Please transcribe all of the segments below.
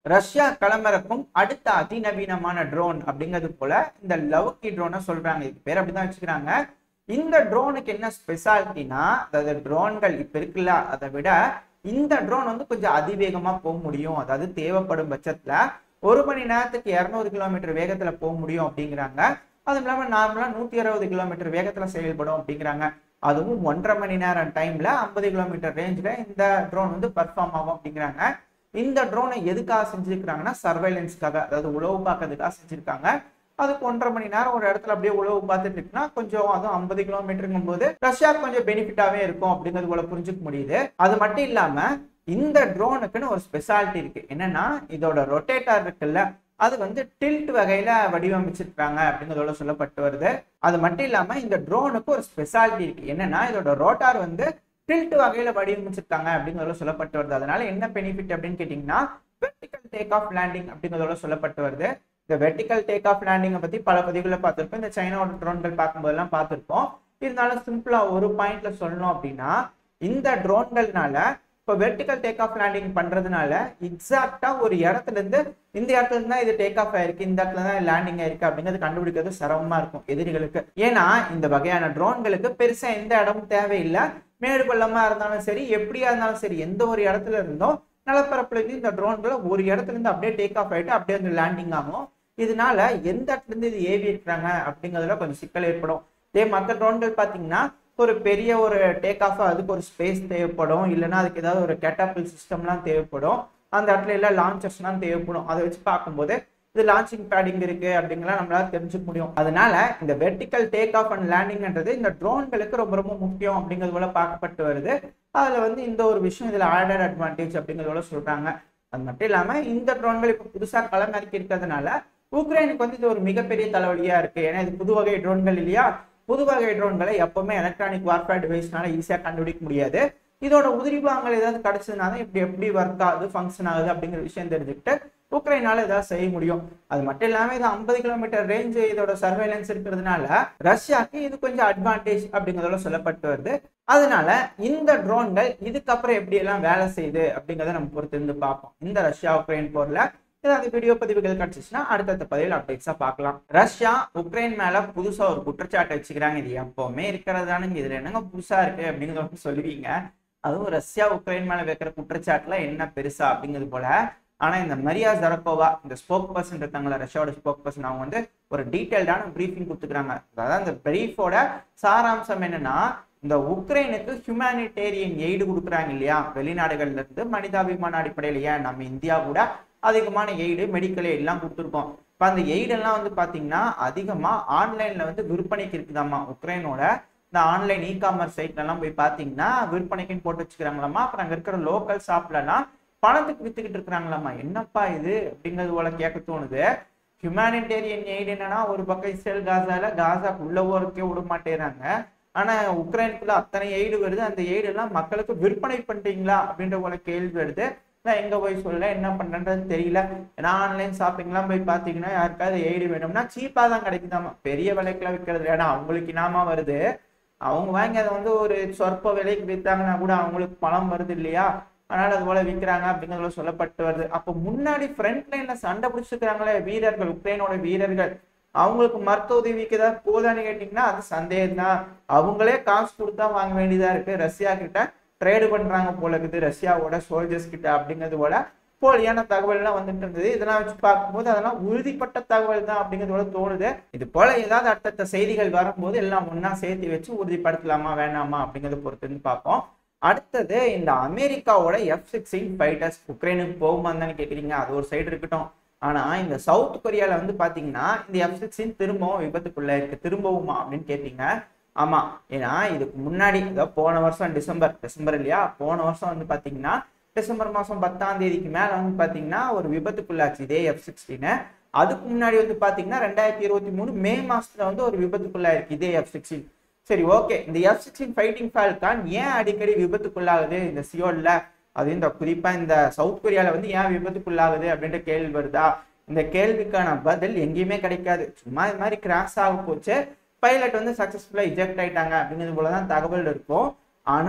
Russia களமிறக்கும் அடுத்த அதிநவீனமான drone அப்படிங்கிறது போல இந்த லவ்கி ட்ரோனை சொல்றாங்க இதுக்கு பேர் அப்படிதான் வச்சுக்கிறாங்க இந்த ட்ரோனுக்கு என்ன ஸ்பெஷாலிட்டினா அதாவது ட்ரோன்கள் இப்ப இருக்குல்ல அதை விட இந்த ட்ரோன் வந்து கொஞ்சம் அதிவேகமா போக முடியும் அதாவது தேவைப்படும் பட்சத்துல ஒரு மணி நேரத்துக்கு இரநூறு கிலோமீட்டர் வேகத்துல போக முடியும் அப்படிங்கிறாங்க அதுவும் இல்லாம நார்மலா நூத்தி அறுபது கிலோமீட்டர் வேகத்துல செயல்படும் அப்படிங்கிறாங்க அதுவும் ஒன்றரை மணி நேரம் டைம்ல ஐம்பது கிலோமீட்டர் ரேஞ்சில் இந்த ட்ரோன் வந்து பர்ஃபார்ம் ஆகும் அப்படிங்கிறாங்க இந்த ட்ரோனை எதுக்காக செஞ்சிருக்கிறாங்கன்னா சர்வைலன்ஸ்க்காக அதாவது உளவு பார்க்கறதுக்காக செஞ்சிருக்காங்க அதுக்கு ஒன்றரை மணி நேரம் ஒரு இடத்துல அப்படியே உழவு பார்த்துட்டு இருக்குன்னா கொஞ்சம் அதுவும் ஐம்பது கிலோமீட்டருங்கும் போது ரஷ்யாவுக்கு கொஞ்சம் பெனிஃபிட்டாவே இருக்கும் அப்படிங்கிறது போல புரிஞ்சுக்க முடியுது அது மட்டும் இல்லாம இந்த ட்ரோனுக்குன்னு ஒரு ஸ்பெஷாலிட்டி இருக்கு என்னன்னா இதோட ரொட்டேட்டர் இருக்குல்ல அது வந்து டில்ட் வகையில வடிவமைச்சிருக்காங்க அப்படிங்கிறதோட சொல்லப்பட்டு வருது அது மட்டும் இல்லாம இந்த ட்ரோனுக்கு ஒரு ஸ்பெஷாலிட்டி இருக்கு என்னன்னா இதோட ரோட்டார் வந்து டில்ட் வகையில வடிவமைச்சிருக்காங்க அப்படிங்கிறதோட சொல்லப்பட்டு வருது அதனால என்ன பெனிஃபிட் அப்படின்னு கேட்டீங்கன்னா வெர்டிக்கல் டேக் ஆஃப் லேண்டிங் அப்படிங்கிறதோட சொல்லப்பட்டு வருது இந்த வெர்டிக்கல் டேக் ஆஃப் லேண்டிங்கை பத்தி பல பதிவுகளை பார்த்திருப்போம் இந்த சைனாவோட ட்ரோன்கள் பார்க்கும்போதெல்லாம் பார்த்திருப்போம் இருந்தாலும் சிம்பிளா ஒரு பாயிண்ட்ல சொல்லணும் அப்படின்னா இந்த ட்ரோன்கள்னால இப்போ வெர்டிக்கல் டேக் ஆஃப் லேண்டிங் பண்றதுனால எக்ஸாக்டா ஒரு இடத்துல இருந்து இந்த இடத்துல இருந்து தான் இது டேக் ஆஃப் ஆயிருக்கு இந்த இடத்துல தான் லேண்டிங் ஆயிருக்கு அப்படிங்கிறது கண்டுபிடிக்கிறது சிரமமா இருக்கும் எதிரிகளுக்கு ஏன்னா இந்த வகையான ட்ரோன்களுக்கு பெருசா எந்த இடமும் தேவையில்லை மேடு பள்ளமா இருந்தாலும் சரி எப்படியா இருந்தாலும் சரி எந்த ஒரு இடத்துல இருந்தோ நிலப்பரப்புல இருந்து இந்த ட்ரோன்களை ஒரு இடத்துல இருந்து அப்படியே டேக் ஆஃப் ஆயிட்டு அப்படியே வந்து லேண்டிங் ஆகும் இதனால எந்த இடத்துல இருந்து இது ஏவி இருக்கிறாங்க அப்படிங்கிறதுல கொஞ்சம் சிக்கல் ஏற்படும் இதே மற்ற ட்ரோன்கள் பார்த்தீங்கன்னா ஒரு பெரிய ஒரு டேக் ஆஃப் அதுக்கு ஒரு ஸ்பேஸ் தேவைப்படும் இல்லைன்னா அதுக்கு ஏதாவது ஒரு கேட்டாபிள் சிஸ்டம்லாம் தேவைப்படும் அந்த இடத்துல எல்லாம் லான்ச்சர்ஸ்லாம் தேவைப்படும் அதை வச்சு பார்க்கும்போது இது லான்ச்சிங் பேடிங் இருக்கு அப்படிங்கலாம் நம்மளால தெரிஞ்சுக்க முடியும் அதனால இந்த வெர்டிக்கல் டேக் ஆஃப் அண்ட் லேண்டிங்ன்றது இந்த ட்ரோன்களுக்கு ரொம்ப ரொம்ப முக்கியம் அப்படிங்கிறது போல பார்க்கப்பட்டு வருது அதுல வந்து இந்த ஒரு விஷயம் இதுல ஆடட் அட்வான்டேஜ் அப்படிங்கிறது போல சொல்றாங்க அது மட்டும் இல்லாம இந்த ட்ரோன்கள் இப்போ புதுசா களமிறக்கி இருக்கிறதுனால உக்ரைனுக்கு வந்து இது ஒரு மிகப்பெரிய தலைவலியா இருக்கு ஏன்னா இது புது வகை ட்ரோன்கள் இல்லையா புது வகை ட்ரோன்களை எப்பவுமே எலக்ட்ரானிக் வார்ஃபேர் டிவைஸ்னால ஈஸியாக கண்டுபிடிக்க முடியாது இதோட உதிரிபாகங்கள் ஏதாவது கிடைச்சதுனா தான் இப்படி எப்படி ஒர்க் ஆகுது ஃபங்க்ஷன் ஆகுது அப்படிங்கிற விஷயம் தெரிஞ்சுக்கிட்டு உக்ரைனால ஏதாவது செய்ய முடியும் அது மட்டும் இல்லாம இது ஐம்பது கிலோமீட்டர் ரேஞ்ச் இதோட சர்வேலன்ஸ் இருக்கிறதுனால ரஷ்யாக்கு இது கொஞ்சம் அட்வான்டேஜ் அப்படிங்கிறதோட சொல்லப்பட்டு வருது அதனால இந்த ட்ரோன்கள் இதுக்கப்புறம் எப்படி எல்லாம் வேலை செய்யுது அப்படிங்கிறத நம்ம பொறுத்து இருந்து பார்ப்போம் இந்த ரஷ்யா உக்ரைன் போர்ல ஏதாவது வீடியோ பதிவுகள் கிடைச்சிச்சுன்னா அடுத்தடுத்த பதிவில் அப்டேட்ஸா பார்க்கலாம் ரஷ்யா உக்ரைன் மேல புதுசா ஒரு குற்றச்சாட்டு வச்சுக்கிறாங்க இது எப்பவுமே இருக்கிறதானுங்க இதுல என்னங்க புதுசா இருக்கு அப்படிங்கிறத சொல்லுவீங்க அதுவும் ரஷ்யா உக்ரைன் மேல வைக்கிற குற்றச்சாட்டுல என்ன பெருசா அப்படிங்கிறது போல ஆனா இந்த மரியா ஜரக்கோவா இந்த ஸ்போக் பர்சன் இருக்காங்களா ரஷ்யாவோட ஸ்போக் பர்சன் அவங்க வந்து ஒரு டீட்டெயில்டான ப்ரீஃபிங் கொடுத்துக்கிறாங்க அதாவது அந்த பிரீஃபோட சாராம்சம் என்னன்னா இந்த உக்ரைனுக்கு ஹியூமானிட்டேரியன் எய்டு கொடுக்குறாங்க இல்லையா வெளிநாடுகள்ல இருந்து மனிதாபிமான அடிப்படையில் ஏன் நம்ம இந்தியா கூட அதிகமான எய்டு மெடிக்கல் எய்டெல்லாம் கொடுத்துருக்கோம் இப்போ அந்த எய்டெல்லாம் வந்து பார்த்தீங்கன்னா அதிகமாக ஆன்லைனில் வந்து விற்பனைக்கு இருக்குதாம்மா உக்ரைனோட இந்த ஆன்லைன் இ காமர்ஸ் சைட்லலாம் போய் பார்த்தீங்கன்னா விற்பனைக்குன்னு போட்டு வச்சுக்கிறாங்களாமா அப்புறம் அங்கே இருக்கிற லோக்கல் ஷாப்லலாம் பணத்துக்கு வித்துக்கிட்டு இருக்கிறாங்களாமா என்னப்பா இது அப்படிங்கிறது போல கேட்க தோணுது ஹியூமானிட்டேரியன் எய்டு என்னன்னா ஒரு பக்கம் இஸ்ரேல் காசால காசாக்கு உள்ள போறதுக்கே விட மாட்டேறாங்க ஆனா உக்ரைனுக்குள்ள அத்தனை எய்டு வருது அந்த எய்டு எல்லாம் மக்களுக்கு விற்பனை பண்றீங்களா அப்படின்ற போல கேள்வி வருது நான் எங்க போய் சொல்ல என்ன பண்றேன்றது தெரியல ஏன்னா ஆன்லைன் ஷாப்பிங்லாம் போய் பாத்தீங்கன்னா யாருக்காவது எய்டு வேணும்னா சீப்பா தான் கிடைக்குதாமா பெரிய விலைக்குலாம் விற்கிறது ஏன்னா அவங்களுக்கு இனாமா வருது அவங்க வாங்கி அதை வந்து ஒரு சொற்ப விலைக்கு வித்தாங்கன்னா கூட அவங்களுக்கு பணம் வருது இல்லையா அதனால அது போல விற்கிறாங்க அப்படிங்கிறதுல சொல்லப்பட்டு வருது அப்போ முன்னாடி ஃப்ரண்ட் லைன்ல சண்டை பிடிச்சிருக்கிறாங்களே வீரர்கள் உக்ரைனோட வீரர்கள் அவங்களுக்கு மருத்துவ உதவிக்கு ஏதாவது போதான்னு கேட்டீங்கன்னா அது சந்தேகம் தான் அவங்களே காசு கொடுத்தா வாங்க வேண்டியதா இருக்கு ரஷ்யா கிட்ட ட்ரேடு பண்றாங்க போல இருக்குது ரஷ்யாவோட சோல்ஜர்ஸ் கிட்ட அப்படிங்கிறது போல போலியான தகவல்லாம் வந்துட்டு இருந்தது இதெல்லாம் வச்சு பார்க்கும்போது அதெல்லாம் உறுதிப்பட்ட தகவல் தான் அப்படிங்கிறது போல தோணுது இது போல ஏதாவது அடுத்தடுத்த செய்திகள் வரும்போது எல்லாம் ஒண்ணா சேர்த்து வச்சு உறுதிப்படுத்தலாமா வேணாமா அப்படிங்கிறத பொறுத்து வந்து பார்ப்போம் அடுத்தது இந்த அமெரிக்காவோட எஃப் சிக்ஸ்டீன் ஃபைட்டர்ஸ் உக்ரைனுக்கு போகுமான்னு கேக்குறீங்க அது ஒரு சைடு இருக்கட்டும் ஆனா இந்த சவுத் கொரியால வந்து பாத்தீங்கன்னா இந்த எஃப் சிக்ஸ்டீன் திரும்பவும் விபத்துக்குள்ள இருக்கு திரும்பவுமா அப்படின்னு கேட்டீங்க ஆமா ஏன்னா இதுக்கு முன்னாடி அதாவது போன வருஷம் டிசம்பர் டிசம்பர் இல்லையா போன வருஷம் வந்து பாத்தீங்கன்னா டிசம்பர் மாசம் பத்தாம் தேதிக்கு மேல வந்து பாத்தீங்கன்னா ஒரு விபத்துக்குள்ளாச்சு இதே எஃப் சிக்ஸ்டீன் அதுக்கு முன்னாடி வந்து பாத்தீங்கன்னா ரெண்டாயிரத்தி இருபத்தி மூணு மே மாசத்துல வந்து ஒரு விபத்துக்குள்ளாயிருக்கு இதே எஃப் சிக்ஸ்டீன் சரி ஓகே இந்த எஃப் சிக்ஸ்டீன் ஃபைட்டிங் ஃபால்கான் ஏன் அடிக்கடி விபத்துக்குள்ளாகுது இந்த சியோல்ல அது இந்த குறிப்பா இந்த சவுத் கொரியால வந்து ஏன் விபத்துக்குள்ளாகுது அப்படின்ற கேள்வி வருதா இந்த கேள்விக்கான பதில் எங்கேயுமே கிடைக்காது சும்மா இது மாதிரி கிராஸ் ஆக போச்சு பைலட் வந்து சக்சஸ்ஃபுல்லா இஜெக்ட் ஆயிட்டாங்க அப்படிங்கிறது போலதான் தகவல் இருக்கும் ஆனா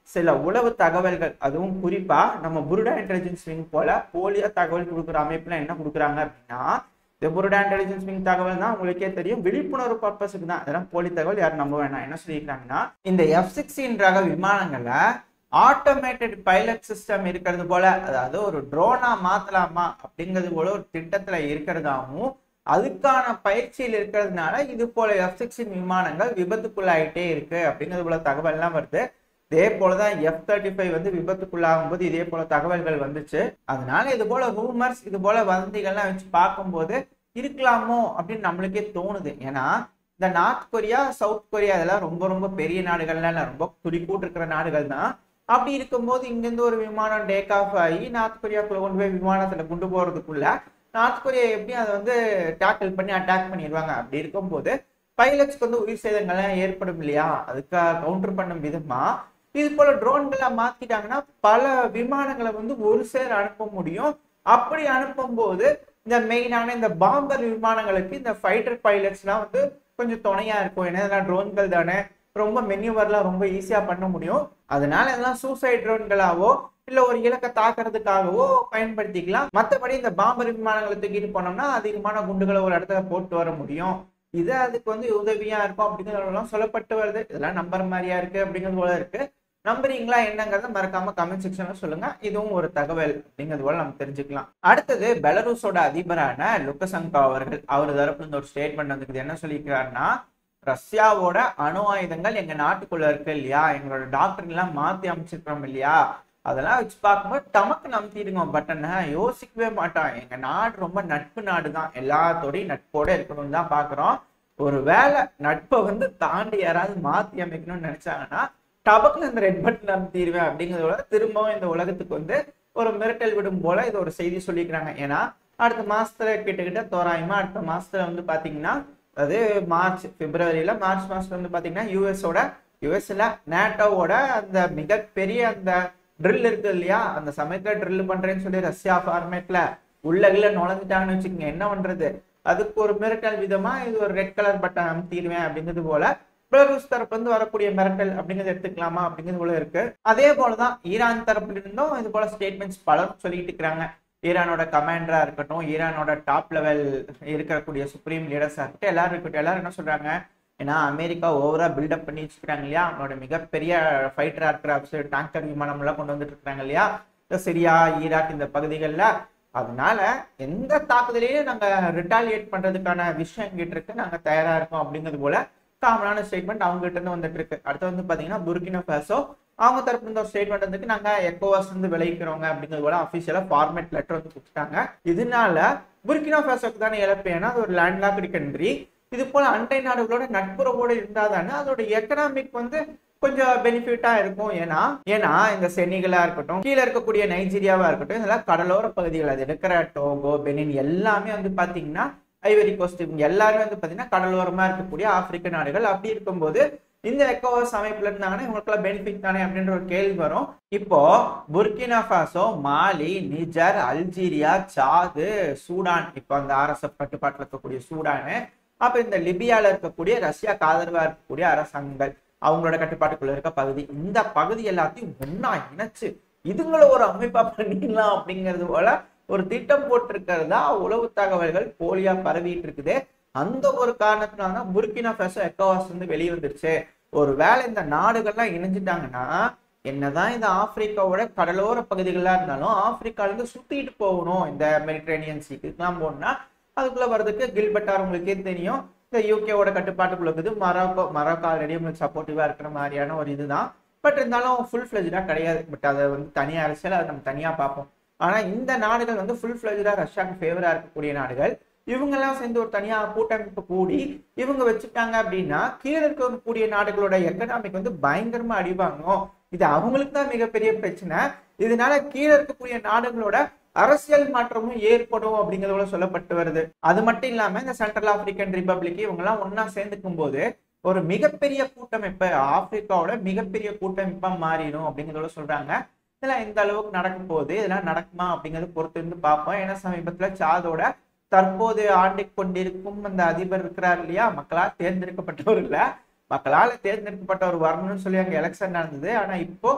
சில உளவு தகவல்கள் அதுவும் குறிப்பா நம்ம புருடா இன்டெலிஜென்ஸ் விங் போல போலியா தகவல் கொடுக்குற அமைப்புல என்ன கொடுக்குறாங்க அப்படின்னா இந்த புருடா இன்டெலிஜென்ஸ் விங் தகவல் தான் உங்களுக்கே தெரியும் விழிப்புணர்வு பர்பஸுக்கு தான் அதெல்லாம் போலி தகவல் யாரும் நம்ப வேணாம் என்ன சொல்லியிருக்காங்கன்னா இந்த எஃப் சிக்ஸ்டீன் ரக விமானங்கள்ல ஆட்டோமேட்டட் பைலட் சிஸ்டம் இருக்கிறது போல அதாவது ஒரு ட்ரோனா மாத்தலாமா அப்படிங்கிறது போல ஒரு திட்டத்துல இருக்கிறதாவும் அதுக்கான பயிற்சியில் இருக்கிறதுனால இது போல எஃப் சிக்ஸ்டின் விமானங்கள் விபத்துக்குள்ளாயிட்டே இருக்கு அப்படிங்கிறது போல தகவல்லாம் வருது இதே போலதான் எஃப் தேர்ட்டி ஃபைவ் வந்து விபத்துக்குள்ளாகும் போது இதே போல தகவல்கள் வந்துச்சு அதனால இது போல ரூமர்ஸ் இது போல வதந்திகள்லாம் வச்சு பார்க்கும்போது இருக்கலாமோ அப்படின்னு நம்மளுக்கே தோணுது ஏன்னா இந்த நார்த் கொரியா சவுத் கொரியா இதெல்லாம் ரொம்ப ரொம்ப பெரிய நாடுகள்லாம் இல்ல ரொம்ப துடிக்கூட்டு இருக்கிற நாடுகள் தான் அப்படி இருக்கும்போது இங்கிருந்து ஒரு விமானம் டேக் ஆஃப் ஆகி நார்த் கொரியாக்குள்ள கொண்டு போய் விமானத்துல கொண்டு போறதுக்குள்ள நார்த் கொரியா எப்படி அதை வந்து டேக்கிள் பண்ணி அட்டாக் பண்ணிடுவாங்க அப்படி இருக்கும்போது பைலட்ஸ்க்கு வந்து உயிர் சேதங்கள்லாம் ஏற்படும் இல்லையா அதுக்காக கவுண்டர் பண்ணும் விதமா இது போல ட்ரோன்களை மாத்திட்டாங்கன்னா பல விமானங்களை வந்து ஒரு சேர அனுப்ப முடியும் அப்படி அனுப்பும் போது இந்த மெயினான இந்த பாம்பர் விமானங்களுக்கு இந்த ஃபைட்டர் பைலட்ஸ்லாம் வந்து கொஞ்சம் துணையா இருக்கும் ஏன்னா இதெல்லாம் ட்ரோன்கள் தானே ரொம்ப மென்யூவர்லாம் ரொம்ப ஈஸியா பண்ண முடியும் அதனால இதெல்லாம் சூசைட் ட்ரோன்களாவோ இல்ல ஒரு இலக்கை தாக்குறதுக்காகவோ பயன்படுத்திக்கலாம் மற்றபடி இந்த பாம்பர் விமானங்களை தூக்கிட்டு போனோம்னா அதிகமான குண்டுகளை ஒரு இடத்துல போட்டு வர முடியும் இது அதுக்கு வந்து உதவியா இருக்கும் அப்படிங்கிறதெல்லாம் சொல்லப்பட்டு வருது இதெல்லாம் நம்புற மாதிரியா இருக்கு அப்படிங்கிறது போல இருக்கு நம்புறீங்களா என்னங்கிறத மறக்காம கமெண்ட் செக்ஷன்ல சொல்லுங்க இதுவும் ஒரு தகவல் அப்படிங்கிறது போல நம்ம தெரிஞ்சுக்கலாம் அடுத்தது பெலரூஸோட அதிபரான லுக்கசங்கா அவர்கள் அவர் தரப்புல இருந்து ஒரு ஸ்டேட்மெண்ட் வந்துருக்குது என்ன சொல்லியிருக்கிறாருன்னா ரஷ்யாவோட அணு ஆயுதங்கள் எங்க நாட்டுக்குள்ள இருக்கு இல்லையா எங்களோட டாக்டர் எல்லாம் மாத்தி அமைச்சிருக்கிறோம் இல்லையா அதெல்லாம் வச்சு பார்க்கும்போது டமக்கு நம்பிடுங்க பட்டனை யோசிக்கவே மாட்டோம் எங்க நாடு ரொம்ப நட்பு நாடு தான் எல்லாத்தோடையும் நட்போட இருக்கணும்னு தான் பாக்குறோம் ஒரு வேலை நட்பை வந்து தாண்டி யாராவது மாத்தி அமைக்கணும்னு நினைச்சாங்கன்னா டபக்குல இந்த ரெட் பட்டன் அமுத்திடுவேன் அப்படிங்கிறதோட திரும்பவும் இந்த உலகத்துக்கு வந்து ஒரு மிரட்டல் விடும் போல இது ஒரு செய்தி சொல்லிக்கிறாங்க ஏன்னா அடுத்த மாசத்துல கிட்டக்கிட்ட தோராயமா அடுத்த மாசத்துல வந்து பாத்தீங்கன்னா அது மார்ச் பிப்ரவரியில மார்ச் மாசத்துல வந்து பாத்தீங்கன்னா யூஎஸோட யூஎஸ்ல நேட்டோவோட அந்த மிகப்பெரிய அந்த ட்ரில் இருக்கு இல்லையா அந்த சமயத்துல ட்ரில் பண்றேன்னு சொல்லி ரஷ்யா ஃபார்மேட்ல உள்ளகில நுழைஞ்சிட்டாங்கன்னு வச்சுக்கோங்க என்ன பண்றது அதுக்கு ஒரு மிரட்டல் விதமா இது ஒரு ரெட் கலர் பட்டன் அமுத்திடுவேன் அப்படிங்கிறது போல பெலருஸ் தரப்புல இருந்து வரக்கூடிய மிரட்டல் அப்படிங்கிறது எடுத்துக்கலாமா அப்படிங்கிறது போல இருக்கு அதே போலதான் ஈரான் தரப்புல இருந்தும் இது போல ஸ்டேட்மெண்ட்ஸ் பலரும் சொல்லிட்டு இருக்கிறாங்க ஈரானோட கமாண்டரா இருக்கட்டும் ஈரானோட டாப் லெவல் இருக்கக்கூடிய சுப்ரீம் லீடர்ஸா இருக்கட்டும் எல்லாரும் இருக்கட்டும் எல்லாரும் என்ன சொல்றாங்க ஏன்னா அமெரிக்கா ஓவரா பில்டப் பண்ணி வச்சுக்கிறாங்க இல்லையா அவங்களோட மிகப்பெரிய ஃபைட்டர் ஏர்கிராஃப்ட்ஸ் டேங்கர் விமானம் எல்லாம் கொண்டு வந்துட்டு இருக்காங்க இல்லையா இந்த சிரியா ஈராக் இந்த பகுதிகளில் அதனால எந்த தாக்குதலையும் நாங்க ரிட்டாலியேட் பண்றதுக்கான விஷயம் எங்கிட்ட இருக்கு நாங்க தயாரா இருக்கோம் அப்படிங்கிறது போல காமனான ஸ்டேட்மெண்ட் அவங்க கிட்ட இருந்து வந்துட்டு இருக்கு அடுத்து வந்து பாத்தீங்கன்னா புர்கினா ஃபேசோ அவங்க தரப்பு இருந்து ஒரு ஸ்டேட்மெண்ட் வந்துக்கு நாங்க எக்கோவாஸ் இருந்து விளைவிக்கிறோங்க அப்படிங்கிறது போல அபிஷியலா ஃபார்மேட் லெட்டர் வந்து கொடுத்துட்டாங்க இதனால புர்கினா ஃபேசோக்கு தானே இழப்பு ஏன்னா அது ஒரு லேண்ட்லாக்டு கண்ட்ரி இது போல அண்டை நாடுகளோட நட்புறவோட இருந்தா தானே அதோட எக்கனாமிக் வந்து கொஞ்சம் பெனிஃபிட்டா இருக்கும் ஏன்னா ஏன்னா இந்த செனிகளா இருக்கட்டும் கீழே இருக்கக்கூடிய நைஜீரியாவா இருக்கட்டும் இதெல்லாம் கடலோர பகுதிகள் அது இருக்கிற டோகோ பெனின் எல்லாமே வந்து பாத்தீங்கன்னா ஐவரி கோஸ்ட் இவங்க எல்லாருமே வந்து பாத்தீங்கன்னா கடலோரமா இருக்கக்கூடிய ஆப்பிரிக்க நாடுகள் அப்படி இருக்கும்போது இந்த எக்கோவாஸ் அமைப்புல இருந்தாங்கன்னா இவங்களுக்கெல்லாம் பெனிஃபிட் தானே அப்படின்ற ஒரு கேள்வி வரும் இப்போ Burkina Faso Mali Niger Algeria Chad Sudan இப்போ அந்த ஆர்எஸ்எஃப் கட்டுப்பாட்டில் இருக்கக்கூடிய சூடானு அப்ப இந்த லிபியால இருக்கக்கூடிய ரஷ்யாக்கு ஆதரவா இருக்கக்கூடிய அரசாங்கங்கள் அவங்களோட கட்டுப்பாட்டுக்குள்ள இருக்க பகுதி இந்த பகுதி எல்லாத்தையும் ஒன்னா இணைச்சு இதுங்களை ஒரு அமைப்பா பண்ணிடலாம் அப்படிங்கிறது போல ஒரு திட்டம் போட்டிருக்கிறதா உளவு தகவல்கள் போலியா பரவிட்டு இருக்குது அந்த ஒரு காரணத்தினால தான் புர்கினா ஃபேசோ எக்கோவாஸ் வந்து வெளியே வந்துருச்சு ஒரு வேளை இந்த நாடுகள்லாம் இணைஞ்சிட்டாங்கன்னா என்னதான் இந்த ஆப்பிரிக்காவோட கடலோர பகுதிகளா இருந்தாலும் ஆப்பிரிக்கால இருந்து சுத்திட்டு போகணும் இந்த மெடிட்ரேனியன் சீக்குலாம் போகணும்னா அதுக்குள்ள வர்றதுக்கு கில்பட்டார் உங்களுக்கே தெரியும் இந்த யூகேவோட கட்டுப்பாட்டுக்குள்ள இருக்குது மரோக்கோ மரோக்கோ ஆல்ரெடி உங்களுக்கு சப்போர்ட்டிவா இருக்கிற மாதிரியான ஒரு இதுதான் பட் இருந்தாலும் ஃபுல் ஃபிளஜா கிடையாது பட் அதை வந்து தனியா அரசியல் அதை நம்ம தனியா பார்ப்போம் ஆனா இந்த நாடுகள் வந்து ஃபுல் ஃபிளஜா ரஷ்யாவுக்கு ஃபேவரா இருக்கக்கூடிய நாடுகள் இவங்கெல்லாம் சேர்ந்து ஒரு தனியா கூட்டமைப்பு கூடி இவங்க வச்சுட்டாங்க அப்படின்னா கீழே இருக்கக்கூடிய நாடுகளோட எக்கனாமிக் வந்து பயங்கரமா அடிவாங்கும் இது அவங்களுக்கு தான் மிகப்பெரிய பிரச்சனை இதனால கீழே இருக்கக்கூடிய நாடுகளோட அரசியல் மாற்றமும் ஏற்படும் அப்படிங்கிறதோட சொல்லப்பட்டு வருது அது மட்டும் இல்லாம இந்த சென்ட்ரல் ஆப்பிரிக்கன் ரிப்பப்ளிக் இவங்க எல்லாம் ஒன்னா சேர்ந்துக்கும் போது ஒரு மிகப்பெரிய கூட்டமைப்பு ஆப்பிரிக்காவோட மிகப்பெரிய கூட்டமைப்பா மாறிடும் அப்படிங்கிறதோட சொல்றாங்க இதெல்லாம் எந்த அளவுக்கு நடக்கும் போகுது இதெல்லாம் நடக்குமா அப்படிங்கறத பொறுத்து இருந்து பார்ப்போம் ஏன்னா சமீபத்துல சாதோட தற்போது ஆண்டு கொண்டிருக்கும் அந்த அதிபர் இருக்கிறார் இல்லையா மக்களால் தேர்ந்தெடுக்கப்பட்டவர் இல்ல மக்களால் தேர்ந்தெடுக்கப்பட்டவர் வரணும்னு சொல்லி அங்க எலெக்ஷன் நடந்தது ஆனா இப்போ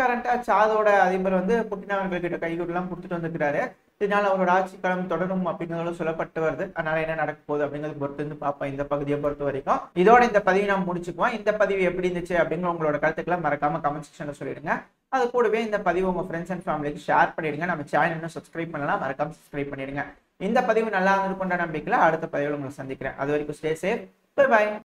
கரண்டா சாதோட அதிபர் வந்து புட்டின் அவர்கள்கிட்ட கைகூடலாம் கொடுத்துட்டு வந்துருக்காரு இதனால அவரோட ஆட்சி காலம் தொடரும் அப்படிங்கிறதும் சொல்லப்பட்டு வருது அதனால என்ன நடக்க போகுது அப்படிங்கிறது பொறுத்து வந்து பார்ப்போம் இந்த பகுதியை பொறுத்த வரைக்கும் இதோட இந்த பதிவை நான் முடிச்சுக்குவோம் இந்த பதிவு எப்படி இருந்துச்சு அப்படிங்கிற உங்களோட கருத்துக்களை மறக்காம கமெண்ட் செக்ஷன்ல சொல்லிடுங்க அது கூடவே இந்த பதிவு உங்க ஃப்ரெண்ட்ஸ் அண்ட் ஃபேமிலிக்கு ஷேர் பண்ணிடுங்க நம்ம சேனல் இன்னும் சப்ஸ்கிரைப் பண்ணலாம் மறக்காம சப்ஸ்கிரைப் பண்ணிடுங்க இந்த பதிவு நல்லா இருந்திருக்குன்ற நம்பிக்கையில அடுத்த பதிவில் உங்களை சந்திக்கிறேன் அது வரைக்கும் ஸ்டே சேஃப் பை பாய்